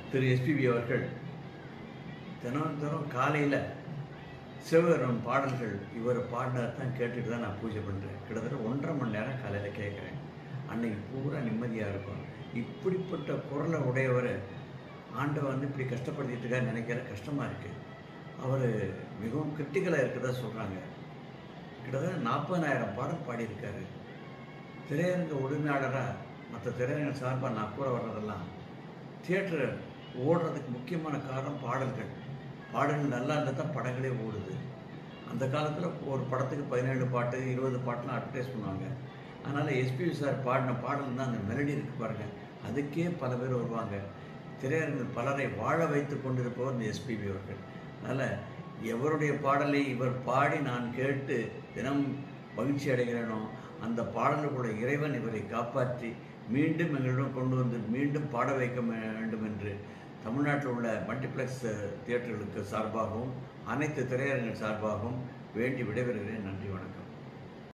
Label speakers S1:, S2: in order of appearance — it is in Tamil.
S1: திரு எஸ்பிபி அவர்கள் தினம் தினம் காலையில் சிவகரன் பாடல்கள் இவர் பாடினதை தான் கேட்டுட்டு தான் நான் பூஜை பண்ணுறேன் கிட்டத்தட்ட ஒன்றரை மணி நேரம் காலையில் கேட்குறேன் அன்னைக்கு பூரா நிம்மதியாக இருக்கும் இப்படிப்பட்ட குரலை உடையவர் ஆண்டவன் வந்து இப்படி கஷ்டப்படுத்திட்டு இருக்காரு நினைக்கிற கஷ்டமாக இருக்குது அவர் மிகவும் கிரிட்டிக்கலாக இருக்கிறதா சொல்கிறாங்க கிட்டத்தட்ட நாற்பதாயிரம் பாடல் பாடியிருக்காரு திரையரங்க உரிமையாளராக மற்ற திரையரங்க சார்பாக நான் கூற வர்றதெல்லாம் தியேட்டர் ஓடுறதுக்கு முக்கியமான காரணம் பாடல்கள் பாடல்கள் நல்லா இருந்தால் தான் படங்களே ஓடுது அந்த காலத்தில் ஒரு படத்துக்கு பதினேழு பாட்டு இருபது பாட்டுலாம் அட்வர்டைஸ் பண்ணுவாங்க அதனால் எஸ்பிபி சார் பாடின பாடல் தான் அந்த மெலடி இருக்கு பாருங்கள் அதுக்கே பல பேர் வருவாங்க திரையரங்கில் பலரை வாழ வைத்து கொண்டிருப்பவர் இந்த எஸ்பிபி அவர்கள் அதனால் எவருடைய பாடலை இவர் பாடி நான் கேட்டு தினம் மகிழ்ச்சி அடைகிறேனோ அந்த பாடல்களுடைய இறைவன் இவரை காப்பாற்றி மீண்டும் எங்களிடம் கொண்டு வந்து மீண்டும் பாட வைக்க வேண்டும் என்று தமிழ்நாட்டில் உள்ள மல்டிப்ளெக்ஸ் தியேட்டர்களுக்கு சார்பாகவும் அனைத்து திரையரங்குகள் சார்பாகவும் வேண்டி விடைபெறுகிறேன் நன்றி வணக்கம்